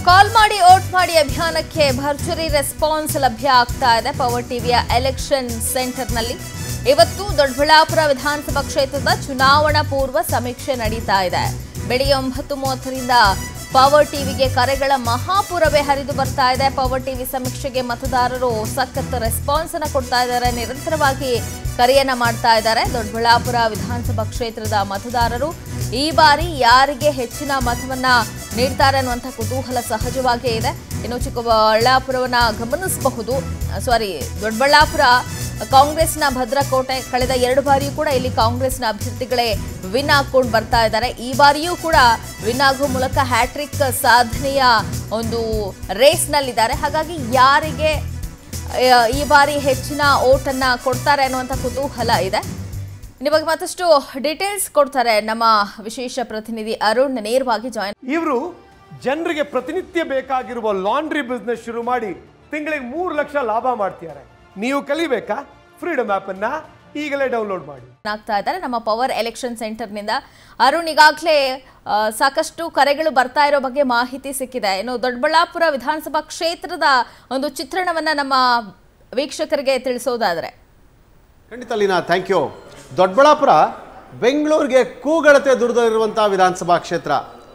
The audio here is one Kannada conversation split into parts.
ಕಾಲ್ ಮಾಡಿ ಓಟ್ ಮಾಡಿ ಅಭಿಯಾನಕ್ಕೆ ಭರ್ಜರಿ ರೆಸ್ಪಾನ್ಸ್ ಲಭ್ಯ ಆಗ್ತಾ ಇದೆ ಪವರ್ ಟಿವಿಯ ಎಲೆಕ್ಷನ್ ಸೆಂಟರ್ನಲ್ಲಿ ಇವತ್ತು ದೊಡ್ಡಬಳ್ಳಾಪುರ ವಿಧಾನಸಭಾ ಕ್ಷೇತ್ರದ ಚುನಾವಣಾ ಪೂರ್ವ ಸಮೀಕ್ಷೆ ನಡೀತಾ ಇದೆ ಬೆಳಿಗ್ಗೆ ಒಂಬತ್ತು ಮೂವತ್ತರಿಂದ ಪವರ್ ಟಿವಿಗೆ ಕರೆಗಳ ಮಹಾಪುರವೇ ಹರಿದು ಬರ್ತಾ ಇದೆ ಪವರ್ ಟಿವಿ ಸಮೀಕ್ಷೆಗೆ ಮತದಾರರು ಸಖತ್ ರೆಸ್ಪಾನ್ಸ್ ಅನ್ನ ಕೊಡ್ತಾ ಇದ್ದಾರೆ ನಿರಂತರವಾಗಿ ಕರೆಯನ್ನ ಮಾಡ್ತಾ ಇದ್ದಾರೆ ದೊಡ್ಡಬಳ್ಳಾಪುರ ವಿಧಾನಸಭಾ ಕ್ಷೇತ್ರದ ಮತದಾರರು ಈ ಬಾರಿ ಯಾರಿಗೆ ಹೆಚ್ಚಿನ ಮತವನ್ನ ನೀಡ್ತಾರೆ ಅನ್ನುವಂಥ ಕುತೂಹಲ ಸಹಜವಾಗೇ ಇದೆ ಇನ್ನು ಚಿಕ್ಕಬಳ್ಳಾಪುರವನ್ನ ಗಮನಿಸಬಹುದು ಸಾರಿ ದೊಡ್ಡಬಳ್ಳಾಪುರ ಕಾಂಗ್ರೆಸ್ನ ಭದ್ರಕೋಟೆ ಕಳೆದ ಎರಡು ಬಾರಿಯೂ ಕೂಡ ಇಲ್ಲಿ ಕಾಂಗ್ರೆಸ್ನ ಅಭ್ಯರ್ಥಿಗಳೇ ವಿನ್ ಹಾಕೊಂಡು ಬರ್ತಾ ಇದ್ದಾರೆ ಈ ಬಾರಿಯೂ ಕೂಡ ವಿನ್ ಆಗುವ ಮೂಲಕ ಹ್ಯಾಟ್ರಿಕ್ ಸಾಧನೆಯ ಒಂದು ರೇಸ್ನಲ್ಲಿದ್ದಾರೆ ಹಾಗಾಗಿ ಯಾರಿಗೆ ಆ, ಈ ಬಾರಿ ಹೆಚ್ಚಿನ ಓಟನ್ನ ಕೊಡ್ತಾರೆ ಅನ್ನುವಂಥ ಕುತೂಹಲ ಇದೆ ಇನ್ನು ಬಗ್ಗೆ ಮತ್ತಷ್ಟು ಡೀಟೇಲ್ಸ್ ಕೊಡ್ತಾರೆ ನಮ್ಮ ವಿಶೇಷ ಪ್ರತಿನಿಧಿ ಅರುಣ್ ನೇರವಾಗಿ ಜಾಯಿನ್ ಇವರು ಜನರಿಗೆ ಪ್ರತಿನಿತ್ಯ ಬೇಕಾಗಿರುವ ಲಾಂಡ್ರಿ ಬಿಸ್ನೆಸ್ ಶುರು ಮಾಡಿ ತಿಂಗಳಿಗೆ ಮೂರು ಲಕ್ಷ ಲಾಭ ಮಾಡ್ತಿದ್ದಾರೆ ನೀವು ಕಲಿಬೇಕಾ ಫ್ರೀಡಮ್ ಆಪ್ ಅನ್ನ ಈಗಲೇ ಡೌನ್ಲೋಡ್ ಮಾಡಿ ಆಗ್ತಾ ಇದ್ದಾರೆ ನಮ್ಮ ಪವರ್ ಎಲೆಕ್ಷನ್ ಸೆಂಟರ್ನಿಂದ ಅರುಣ್ ಈಗಾಗಲೇ ಆ, ಸಾಕಷ್ಟು ಕರೆಗಳು ಬರ್ತಾ ಇರೋ ಬಗ್ಗೆ ಮಾಹಿತಿ ಸಿಕ್ಕಿದೆ ಇನ್ನು ದೊಡ್ಡಬಳ್ಳಾಪುರ ವಿಧಾನಸಭಾ ಕ್ಷೇತ್ರದ ಒಂದು ಚಿತ್ರಣವನ್ನ ನಮ್ಮ ವೀಕ್ಷಕರಿಗೆ ತಿಳಿಸೋದಾದ್ರೆ ಖಂಡಿತ ಲೀನಾ ಥ್ಯಾಂಕ್ ಯು ದೊಡ್ಡಬಳ್ಳಾಪುರ ಬೆಂಗಳೂರಿಗೆ ಕೂಗಳತೆ ದೂರದಲ್ಲಿರುವಂಥ ವಿಧಾನಸಭಾ ಕ್ಷೇತ್ರ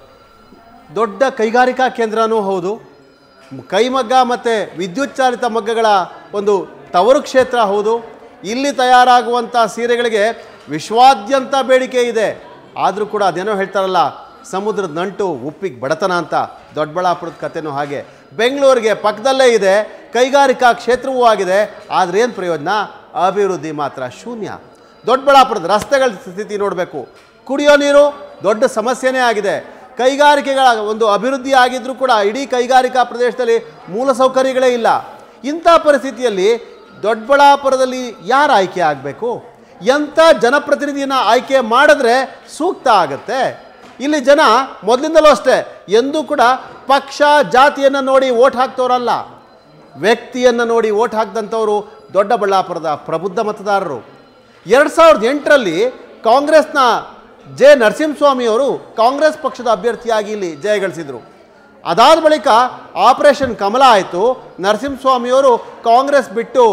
ದೊಡ್ಡ ಕೈಗಾರಿಕಾ ಕೇಂದ್ರನೂ ಹೌದು ಕೈಮಗ್ಗ ಮತ್ತು ವಿದ್ಯುತ್ ಚಾಲಿತ ಮಗ್ಗಗಳ ಒಂದು ತವರು ಕ್ಷೇತ್ರ ಹೌದು ಇಲ್ಲಿ ತಯಾರಾಗುವಂಥ ಸೀರೆಗಳಿಗೆ ವಿಶ್ವಾದ್ಯಂತ ಬೇಡಿಕೆ ಇದೆ ಆದರೂ ಕೂಡ ಅದೇನೋ ಹೇಳ್ತಾರಲ್ಲ ಸಮುದ್ರದ ನಂಟು ಉಪ್ಪಿಗೆ ಬಡತನ ಅಂತ ದೊಡ್ಡಬಳ್ಳಾಪುರದ ಕಥೆನೂ ಹಾಗೆ ಬೆಂಗಳೂರಿಗೆ ಪಕ್ಕದಲ್ಲೇ ಇದೆ ಕೈಗಾರಿಕಾ ಕ್ಷೇತ್ರವೂ ಆಗಿದೆ ಆದರೆ ಏನು ಪ್ರಯೋಜನ ಅಭಿವೃದ್ಧಿ ಮಾತ್ರ ಶೂನ್ಯ ದೊಡ್ಡಬಳ್ಳಾಪುರದ ರಸ್ತೆಗಳ ಸ್ಥಿತಿ ನೋಡಬೇಕು ಕುಡಿಯೋ ನೀರು ದೊಡ್ಡ ಸಮಸ್ಯೆನೇ ಆಗಿದೆ ಕೈಗಾರಿಕೆಗಳ ಒಂದು ಅಭಿವೃದ್ಧಿ ಆಗಿದ್ರೂ ಕೂಡ ಇಡೀ ಕೈಗಾರಿಕಾ ಪ್ರದೇಶದಲ್ಲಿ ಮೂಲಸೌಕರ್ಯಗಳೇ ಇಲ್ಲ ಇಂಥ ಪರಿಸ್ಥಿತಿಯಲ್ಲಿ ದೊಡ್ಡಬಳ್ಳಾಪುರದಲ್ಲಿ ಯಾರು ಆಯ್ಕೆ ಆಗಬೇಕು ಎಂಥ ಜನಪ್ರತಿನಿಧಿನ ಆಯ್ಕೆ ಮಾಡಿದ್ರೆ ಸೂಕ್ತ ಆಗತ್ತೆ ಇಲ್ಲಿ ಜನ ಮೊದಲಿಂದಲೂ ಅಷ್ಟೇ ಎಂದೂ ಕೂಡ ಪಕ್ಷ ಜಾತಿಯನ್ನು ನೋಡಿ ಓಟ್ ಹಾಕ್ತವ್ರಲ್ಲ ವ್ಯಕ್ತಿಯನ್ನು ನೋಡಿ ಓಟ್ ಹಾಕಿದಂಥವರು ದೊಡ್ಡಬಳ್ಳಾಪುರದ ಪ್ರಬುದ್ಧ ಮತದಾರರು ಎರಡು ಸಾವಿರದ ಎಂಟರಲ್ಲಿ ಕಾಂಗ್ರೆಸ್ನ ಜೆ ನರಸಿಂಹಸ್ವಾಮಿಯವರು ಕಾಂಗ್ರೆಸ್ ಪಕ್ಷದ ಅಭ್ಯರ್ಥಿಯಾಗಿ ಇಲ್ಲಿ ಜಯಗಳಿಸಿದರು ಅದಾದ ಬಳಿಕ ಆಪರೇಷನ್ ಕಮಲ ಆಯಿತು ನರಸಿಂಹಸ್ವಾಮಿಯವರು ಕಾಂಗ್ರೆಸ್ ಬಿಟ್ಟು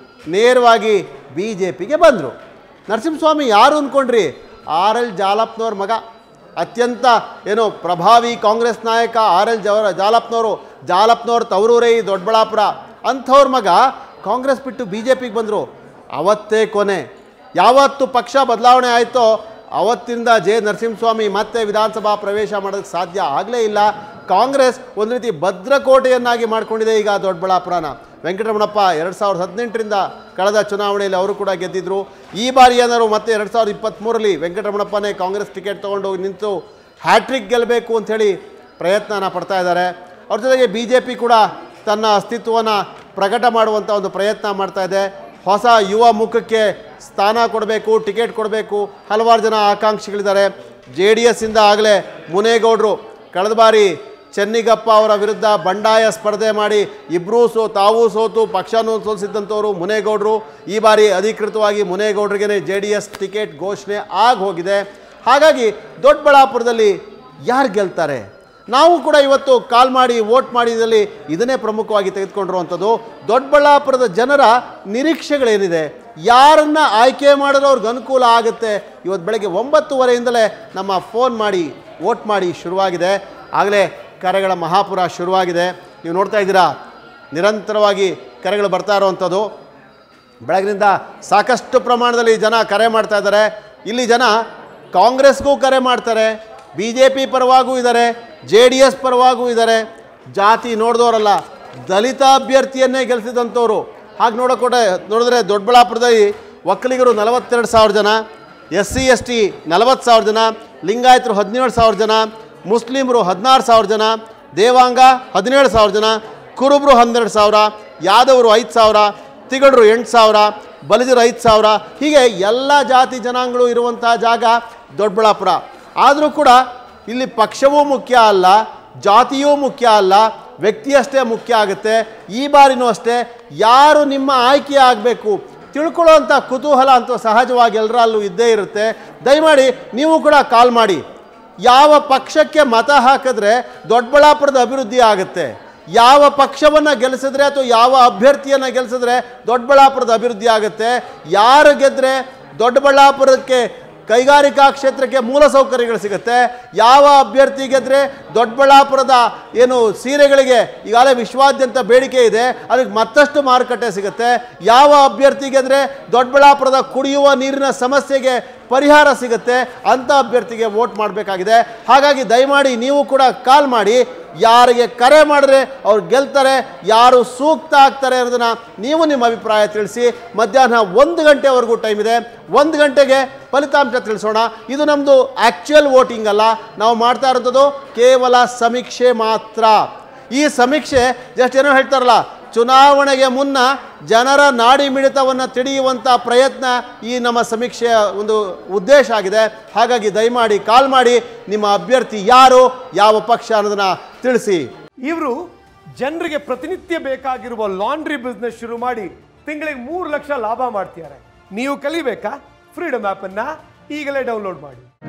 ನೇರವಾಗಿ ಬಿ ಜೆ ಪಿಗೆ ಬಂದರು ನರಸಿಂಹಸ್ವಾಮಿ ಯಾರು ಅಂದ್ಕೊಂಡ್ರಿ ಆರ್ ಎಲ್ ಜಾಲಪ್ನವ್ರ ಮಗ ಅತ್ಯಂತ ಏನು ಪ್ರಭಾವಿ ಕಾಂಗ್ರೆಸ್ ನಾಯಕ ಆರ್ ಎಲ್ ಜವ ಜಾಲಪ್ನವರು ಜಾಲಪ್ನವ್ರ ತವರೂರೇ ಈ ದೊಡ್ಡಬಳ್ಳಾಪುರ ಅಂಥವ್ರ ಮಗ ಕಾಂಗ್ರೆಸ್ ಬಿಟ್ಟು ಬಿ ಜೆ ಪಿಗೆ ಬಂದರು ಅವತ್ತೇ ಕೊನೆ ಯಾವತ್ತು ಪಕ್ಷ ಬದಲಾವಣೆ ಆಯಿತೋ ಅವತ್ತಿಂದ ಜೆ ನರಸಿಂಹಸ್ವಾಮಿ ಮತ್ತೆ ವಿಧಾನಸಭಾ ಪ್ರವೇಶ ಮಾಡೋದಕ್ಕೆ ಸಾಧ್ಯ ಆಗಲೇ ಇಲ್ಲ ಕಾಂಗ್ರೆಸ್ ಒಂದು ರೀತಿ ಭದ್ರಕೋಟೆಯನ್ನಾಗಿ ಮಾಡಿಕೊಂಡಿದೆ ಈಗ ದೊಡ್ಡಬಳ್ಳಾಪುರನ ವೆಂಕಟರಮಣಪ್ಪ ಎರಡು ಸಾವಿರದ ಹದಿನೆಂಟರಿಂದ ಕಳೆದ ಚುನಾವಣೆಯಲ್ಲಿ ಅವರು ಕೂಡ ಗೆದ್ದಿದ್ರು ಈ ಬಾರಿ ಏನಾದ್ರು ಮತ್ತೆ ಎರಡು ಸಾವಿರದ ಇಪ್ಪತ್ತ್ಮೂರರಲ್ಲಿ ವೆಂಕಟರಮಣಪ್ಪನೇ ಕಾಂಗ್ರೆಸ್ ಟಿಕೆಟ್ ತೊಗೊಂಡು ನಿಂತು ಹ್ಯಾಟ್ರಿಕ್ ಗೆಲ್ಲಬೇಕು ಅಂಥೇಳಿ ಪ್ರಯತ್ನನ ಪಡ್ತಾ ಇದ್ದಾರೆ ಅವ್ರ ಜೊತೆಗೆ ಬಿ ಜೆ ಪಿ ಕೂಡ ತನ್ನ ಅಸ್ತಿತ್ವವನ್ನು ಪ್ರಕಟ ಮಾಡುವಂಥ ಒಂದು ಪ್ರಯತ್ನ ಮಾಡ್ತಾ ಇದೆ ಹೊಸ ಯುವ ಮುಖಕ್ಕೆ ಸ್ಥಾನ ಕೊಡಬೇಕು ಟಿಕೆಟ್ ಕೊಡಬೇಕು ಹಲವಾರು ಜನ ಆಕಾಂಕ್ಷಿಗಳಿದ್ದಾರೆ ಜೆ ಡಿ ಎಸ್ಸಿಂದ ಆಗಲೇ ಮುನೇಗೌಡರು ಕಳೆದ ಬಾರಿ ಚೆನ್ನಿಗಪ್ಪ ಅವರ ವಿರುದ್ಧ ಬಂಡಾಯ ಸ್ಪರ್ಧೆ ಮಾಡಿ ಇಬ್ಬರೂ ಸೋ ತಾವೂ ಸೋತು ಪಕ್ಷನೂ ಸೋಲಿಸಿದ್ದಂಥವರು ಮುನೇಗೌಡರು ಈ ಬಾರಿ ಅಧಿಕೃತವಾಗಿ ಮುನೇಗೌಡರಿಗೇ ಜೆ ಡಿ ಎಸ್ ಟಿಕೆಟ್ ಘೋಷಣೆ ಆಗಿ ಹೋಗಿದೆ ಹಾಗಾಗಿ ದೊಡ್ಡಬಳ್ಳಾಪುರದಲ್ಲಿ ಯಾರು ಗೆಲ್ತಾರೆ ನಾವು ಕೂಡ ಇವತ್ತು ಕಾಲ್ ಮಾಡಿ ವೋಟ್ ಮಾಡಿದಲ್ಲಿ ಇದನ್ನೇ ಪ್ರಮುಖವಾಗಿ ತೆಗೆದುಕೊಂಡಿರುವಂಥದ್ದು ದೊಡ್ಡಬಳ್ಳಾಪುರದ ಜನರ ನಿರೀಕ್ಷೆಗಳೇನಿದೆ ಯಾರನ್ನ ಆಯ್ಕೆ ಮಾಡಿದ್ರೆ ಅವ್ರಿಗೆ ಅನುಕೂಲ ಆಗುತ್ತೆ ಇವತ್ತು ಬೆಳಗ್ಗೆ ಒಂಬತ್ತುವರೆಯಿಂದಲೇ ನಮ್ಮ ಫೋನ್ ಮಾಡಿ ವೋಟ್ ಮಾಡಿ ಶುರುವಾಗಿದೆ ಆಗಲೇ ಕರೆಗಳ ಮಹಾಪುರ ಶುರುವಾಗಿದೆ ನೀವು ನೋಡ್ತಾ ಇದ್ದೀರಾ ನಿರಂತರವಾಗಿ ಕರೆಗಳು ಬರ್ತಾ ಇರುವಂಥದ್ದು ಬೆಳಗಿನಿಂದ ಸಾಕಷ್ಟು ಪ್ರಮಾಣದಲ್ಲಿ ಜನ ಕರೆ ಮಾಡ್ತಾ ಇದ್ದಾರೆ ಇಲ್ಲಿ ಜನ ಕಾಂಗ್ರೆಸ್ಗೂ ಕರೆ ಮಾಡ್ತಾರೆ ಬಿ ಜೆ ಪಿ ಪರವಾಗೂ ಇದ್ದಾರೆ ಜೆ ಡಿ ಎಸ್ ಪರವಾಗೂ ಇದ್ದಾರೆ ಜಾತಿ ನೋಡಿದವರಲ್ಲ ದಲಿತ ಅಭ್ಯರ್ಥಿಯನ್ನೇ ಗೆಲ್ಲಿಸಿದಂಥವ್ರು ಹಾಗೆ ನೋಡೋಕೋಟೆ ನೋಡಿದ್ರೆ ದೊಡ್ಡಬಳ್ಳಾಪುರದಲ್ಲಿ ಒಕ್ಕಲಿಗರು ನಲವತ್ತೆರಡು ಸಾವಿರ ಜನ ಎಸ್ ಸಿ ಎಸ್ ಟಿ ನಲವತ್ತು ಸಾವಿರ ಜನ ಲಿಂಗಾಯತರು ಹದಿನೇಳು ಸಾವಿರ ಜನ ಮುಸ್ಲಿಮರು ಹದಿನಾರು ಸಾವಿರ ಜನ ದೇವಾಂಗ ಹದಿನೇಳು ಸಾವಿರ ಜನ ಕುರುಬರು ಹನ್ನೆರಡು ಸಾವಿರ ಯಾದವರು ಐದು ಸಾವಿರ ತಿಗಡರು ಎಂಟು ಸಾವಿರ ಬಲಿಜರು ಐದು ಸಾವಿರ ಹೀಗೆ ಎಲ್ಲ ಜಾತಿ ಜನಾಂಗಗಳು ಇರುವಂಥ ಜಾಗ ದೊಡ್ಡಬಳ್ಳಾಪುರ ಆದರೂ ಕೂಡ ಇಲ್ಲಿ ಪಕ್ಷವೂ ಮುಖ್ಯ ಅಲ್ಲ ಜಾತಿಯೂ ಮುಖ್ಯ ಅಲ್ಲ ವ್ಯಕ್ತಿಯಷ್ಟೇ ಮುಖ್ಯ ಆಗುತ್ತೆ ಈ ಬಾರಿನೂ ಅಷ್ಟೇ ಯಾರು ನಿಮ್ಮ ಆಯ್ಕೆ ಆಗಬೇಕು ತಿಳ್ಕೊಳ್ಳೋವಂಥ ಕುತೂಹಲ ಅಂತೂ ಸಹಜವಾಗಿ ಎಲ್ಲರಲ್ಲೂ ಇದ್ದೇ ಇರುತ್ತೆ ದಯಮಾಡಿ ನೀವು ಕೂಡ ಕಾಲ್ ಮಾಡಿ ಯಾವ ಪಕ್ಷಕ್ಕೆ ಮತ ಹಾಕಿದ್ರೆ ದೊಡ್ಡಬಳ್ಳಾಪುರದ ಅಭಿವೃದ್ಧಿ ಆಗುತ್ತೆ ಯಾವ ಪಕ್ಷವನ್ನು ಗೆಲ್ಲಿಸಿದ್ರೆ ಅಥವಾ ಯಾವ ಅಭ್ಯರ್ಥಿಯನ್ನು ಗೆಲ್ಲಿಸಿದ್ರೆ ದೊಡ್ಡಬಳ್ಳಾಪುರದ ಅಭಿವೃದ್ಧಿ ಆಗುತ್ತೆ ಯಾರು ಗೆದ್ದರೆ ದೊಡ್ಡಬಳ್ಳಾಪುರಕ್ಕೆ ಕೈಗಾರಿಕಾ ಕ್ಷೇತ್ರಕ್ಕೆ ಮೂಲಸೌಕರ್ಯಗಳು ಸಿಗುತ್ತೆ ಯಾವ ಅಭ್ಯರ್ಥಿ ಗೆದ್ರೆ ದೊಡ್ಡಬಳ್ಳಾಪುರದ ಏನು ಸೀರೆಗಳಿಗೆ ಈಗಾಗಲೇ ವಿಶ್ವಾದ್ಯಂತ ಬೇಡಿಕೆ ಇದೆ ಅದಕ್ಕೆ ಮತ್ತಷ್ಟು ಮಾರುಕಟ್ಟೆ ಸಿಗುತ್ತೆ ಯಾವ ಅಭ್ಯರ್ಥಿ ಗೆದ್ರೆ ದೊಡ್ಡಬಳ್ಳಾಪುರದ ಕುಡಿಯುವ ನೀರಿನ ಸಮಸ್ಯೆಗೆ ಪರಿಹಾರ ಸಿಗುತ್ತೆ ಅಂಥ ಅಭ್ಯರ್ಥಿಗೆ ವೋಟ್ ಮಾಡಬೇಕಾಗಿದೆ ಹಾಗಾಗಿ ದಯಮಾಡಿ ನೀವು ಕೂಡ ಕಾಲ್ ಮಾಡಿ ಯಾರಿಗೆ ಕರೆ ಮಾಡಿದ್ರೆ ಅವ್ರು ಗೆಲ್ತಾರೆ ಯಾರು ಸೂಕ್ತ ಆಗ್ತಾರೆ ಅನ್ನೋದನ್ನ ನೀವು ನಿಮ್ಮ ಅಭಿಪ್ರಾಯ ತಿಳಿಸಿ ಮಧ್ಯಾಹ್ನ ಒಂದು ಗಂಟೆವರೆಗೂ ಟೈಮ್ ಇದೆ ಒಂದು ಗಂಟೆಗೆ ಫಲಿತಾಂಶ ತಿಳಿಸೋಣ ಇದು ನಮ್ಮದು ಆ್ಯಕ್ಚುಯಲ್ ವೋಟಿಂಗ್ ಅಲ್ಲ ನಾವು ಮಾಡ್ತಾ ಇರೋಂಥದ್ದು ಕೇವಲ ಸಮೀಕ್ಷೆ ಮಾತ್ರ ಈ ಸಮೀಕ್ಷೆ ಜಸ್ಟ್ ಏನೋ ಹೇಳ್ತಾರಲ್ಲ ಚುನಾವಣೆಗೆ ಮುನ್ನ ಜನರ ನಾಡಿ ಮಿಡಿತವನ್ನು ತಿಳಿಯುವಂಥ ಪ್ರಯತ್ನ ಈ ನಮ್ಮ ಸಮೀಕ್ಷೆಯ ಒಂದು ಉದ್ದೇಶ ಆಗಿದೆ ಹಾಗಾಗಿ ದಯಮಾಡಿ ಕಾಲ್ ಮಾಡಿ ನಿಮ್ಮ ಅಭ್ಯರ್ಥಿ ಯಾರು ಯಾವ ಪಕ್ಷ ಅನ್ನೋದನ್ನ ತಿಳಿಸಿ ಇವರು ಜನರಿಗೆ ಪ್ರತಿನಿತ್ಯ ಬೇಕಾಗಿರುವ ಲಾಂಡ್ರಿ ಬಿಸ್ನೆಸ್ ಶುರು ಮಾಡಿ ತಿಂಗಳಿಗೆ ಮೂರು ಲಕ್ಷ ಲಾಭ ಮಾಡ್ತಿದ್ದಾರೆ ನೀವು ಕಲಿಬೇಕಾ ಫ್ರೀಡಮ್ ಆ್ಯಪನ್ನು ಈಗಲೇ ಡೌನ್ಲೋಡ್ ಮಾಡಿ